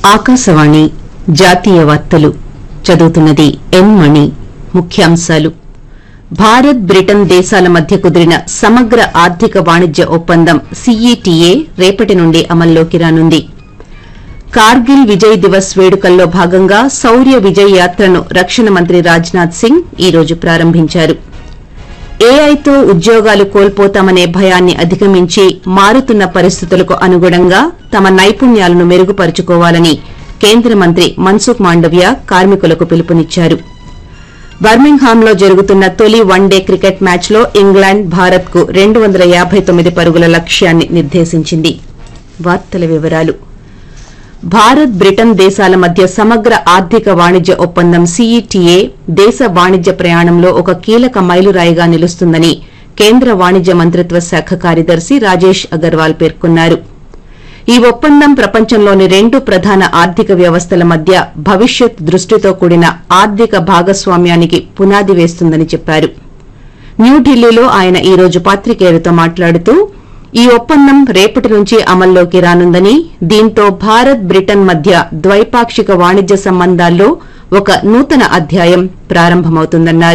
ఆకాశవాణి జాతీయ వార్తలు చదువుతున్నది ఎన్ మణి ముఖ్యాంశాలు భారత్ బ్రిటన్ దేశాల మధ్య కుదిరిన సమగ్ర ఆర్థిక వాణిజ్య ఒప్పందం సీఈటీఏ రేపటి నుండి అమల్లోకి రానుంది కార్గిల్ విజయ్ దివస్ వేడుకల్లో భాగంగా శౌర్య విజయ్ యాత్రను రక్షణ మంత్రి రాజ్నాథ్ సింగ్ ఈ రోజు ప్రారంభించారు ఏఐతో ఉద్యోగాలు కోల్పోతామనే భయాన్ని అధిగమించి మారుతున్న పరిస్థితులకు అనుగుణంగా తమ నైపుణ్యాలను మెరుగుపరుచుకోవాలని కేంద్ర మంత్రి మన్సుఖ్ మాండవ్య కార్మికులకు పిలుపునిచ్చారు బర్మింగ్హామ్లో జరుగుతున్న తొలి వన్డే క్రికెట్ మ్యాచ్లో ఇంగ్లాండ్ భారత్కు రెండు వందల యాబై తొమ్మిది పరుగుల లక్ష్యాన్ని నిర్దేశించింది వార్తల వివరాలు భారత్ బ్రిటన్ దేశాల మధ్య సమగ్ర ఆర్థిక వాణిజ్య ఒప్పందం సీఈటీఏ దేశ వాణిజ్య ప్రయాణంలో ఒక కీలక మైలురాయిగా నిలుస్తుందని కేంద్ర వాణిజ్య మంత్రిత్వ శాఖ కార్యదర్శి రాజేష్ అగర్వాల్ పేర్కొన్నారు ఈ ఒప్పందం ప్రపంచంలోని రెండు ప్రధాన ఆర్థిక వ్యవస్థల మధ్య భవిష్యత్ దృష్టితో కూడిన ఆర్థిక భాగస్వామ్యానికి పునాది వేస్తుందని చెప్పారు న్యూఢిల్లీలో ఆయన ఈ రోజు పాత్రికేయులతో మాట్లాడుతూ ఈ ఒప్పందం రేపటి నుంచి అమల్లోకి రానుందని దీంతో భారత్ బ్రిటన్ మధ్య ద్వైపాక్షిక వాణిజ్య సంబంధాల్లో ఒక నూతన అధ్యాయం ప్రారంభమవుతుందన్నారు